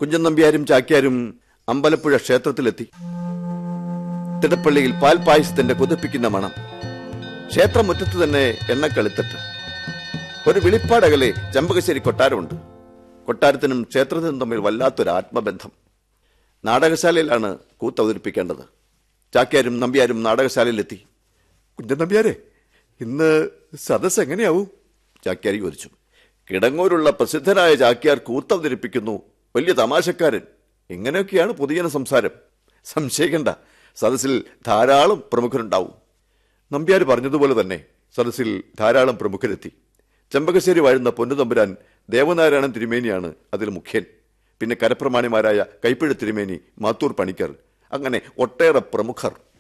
കുഞ്ചൻ നമ്പ്യാരും ചാക്യാരും അമ്പലപ്പുഴ ക്ഷേത്രത്തിലെത്തി തിടപ്പള്ളിയിൽ പാൽ പായസത്തിന്റെ കൊതിപ്പിക്കുന്ന മണം ക്ഷേത്രമുറ്റത്ത് തന്നെ എണ്ണക്കളിത്തട്ട് ഒരു വിളിപ്പാടകലെ ചമ്പകശ്ശേരി കൊട്ടാരമുണ്ട് കൊട്ടാരത്തിനും ക്ഷേത്രത്തിനും തമ്മിൽ വല്ലാത്തൊരു ആത്മബന്ധം നാടകശാലയിലാണ് കൂത്ത് അവതരിപ്പിക്കേണ്ടത് ചാക്യാരും നമ്പ്യാരും നാടകശാലയിലെത്തി കുഞ്ചൻ നമ്പ്യാരെ ഇന്ന് സദസ് എങ്ങനെയാവും ചാക്യാർ ചോദിച്ചു കിടങ്ങൂരുള്ള പ്രസിദ്ധനായ ചാക്യാർ കൂത്ത് അവതരിപ്പിക്കുന്നു വലിയ തമാശക്കാരൻ ഇങ്ങനെയൊക്കെയാണ് പൊതുജന സംസാരം സംശയിക്കണ്ട സദസ്സിൽ ധാരാളം പ്രമുഖരുണ്ടാവും നമ്പ്യാർ പറഞ്ഞതുപോലെ തന്നെ സദസ്സിൽ ധാരാളം പ്രമുഖരെത്തി ചെമ്പകശ്ശേരി വാഴുന്ന പൊന്നുതമ്പുരാൻ ദേവനാരായണൻ തിരുമേനിയാണ് അതിൽ മുഖ്യൻ പിന്നെ കരപ്രമാണിമാരായ കൈപ്പിഴ തിരുമേനി മാത്തൂർ പണിക്കർ അങ്ങനെ ഒട്ടേറെ പ്രമുഖർ